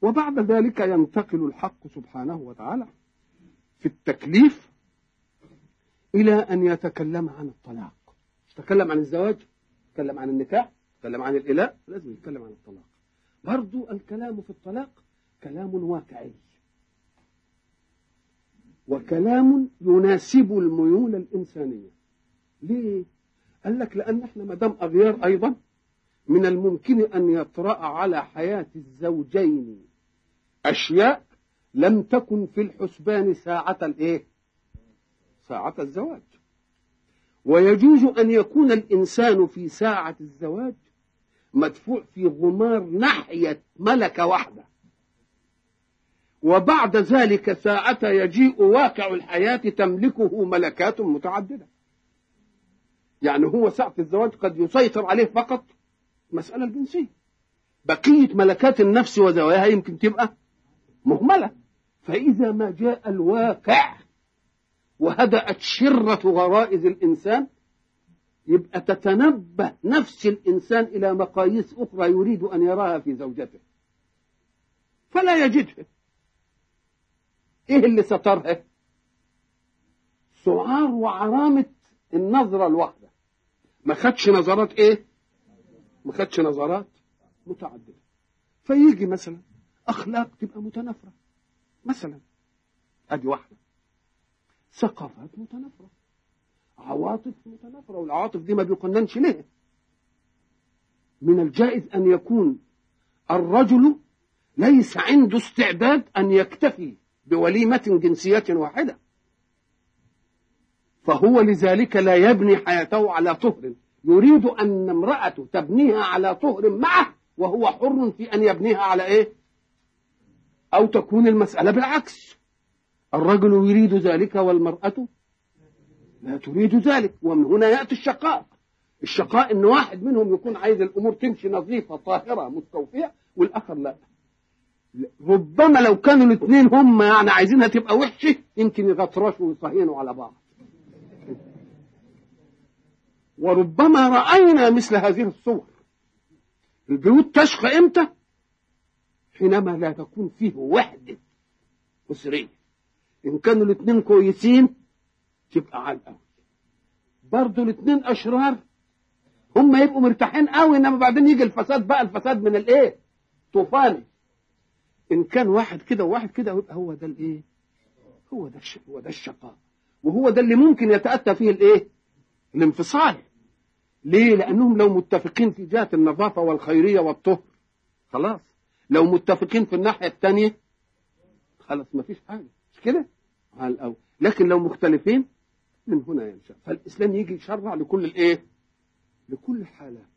وبعد ذلك ينتقل الحق سبحانه وتعالى في التكليف إلى أن يتكلم عن الطلاق يتكلم عن الزواج يتكلم عن النكاح يتكلم عن الإله لازم يتكلم عن الطلاق برضو الكلام في الطلاق كلام واقعي وكلام يناسب الميول الإنسانية ليه؟ قال لك لأن احنا ما دام أغيار أيضا من الممكن أن يطرأ على حياة الزوجين أشياء لم تكن في الحسبان ساعة الإيه؟ ساعة الزواج ويجوز أن يكون الإنسان في ساعة الزواج مدفوع في غمار ناحية ملكة واحدة وبعد ذلك ساعة يجيء واقع الحياة تملكه ملكات متعددة يعني هو ساعة الزواج قد يسيطر عليه فقط مسألة الجنسية بقية ملكات النفس وزواياها يمكن تبقى مهملة فإذا ما جاء الواقع وهدأت شرة غرائز الإنسان يبقى تتنبه نفس الإنسان إلى مقاييس أخرى يريد أن يراها في زوجته فلا يجدها إيه اللي سترها سعار وعرامة النظرة الواحدة ما خدش نظرات إيه ما خدش نظرات متعددة فيجي مثلا أخلاق تبقى متنافرة مثلا أدي واحدة ثقافات متنافرة عواطف متنافرة والعواطف دي ما بيقننش ليه من الجائز أن يكون الرجل ليس عنده استعداد أن يكتفي بوليمة جنسية واحدة فهو لذلك لا يبني حياته على طهر يريد أن امرأته تبنيها على طهر معه وهو حر في أن يبنيها على إيه أو تكون المسألة بالعكس الرجل يريد ذلك والمرأة لا تريد ذلك ومن هنا يأتي الشقاء الشقاء ان واحد منهم يكون عايز الامور تمشي نظيفه طاهره مستوفيه والاخر لا ربما لو كانوا الاثنين هم يعني عايزينها تبقى وحشه يمكن يغطرشوا ويصهينوا على بعض وربما راينا مثل هذه الصور البيوت تشقى امتى حينما لا تكون فيه وحده اسريه ان كانوا الاثنين كويسين تبقى على الاول برضه الاثنين اشرار هم يبقوا مرتاحين قوي انما بعدين يجي الفساد بقى الفساد من الايه طوفاني ان كان واحد كده وواحد كده يبقى هو ده الايه هو ده الش... هو ده الشقاء وهو ده اللي ممكن يتاتى فيه الايه الانفصال ليه لانهم لو متفقين في جهه النظافه والخيريه والطهر خلاص لو متفقين في الناحيه الثانيه خلاص ما فيش حاجه مش كده على الاول لكن لو مختلفين من هنا ينشا فالاسلام يجي يشرع لكل الايه لكل الحالات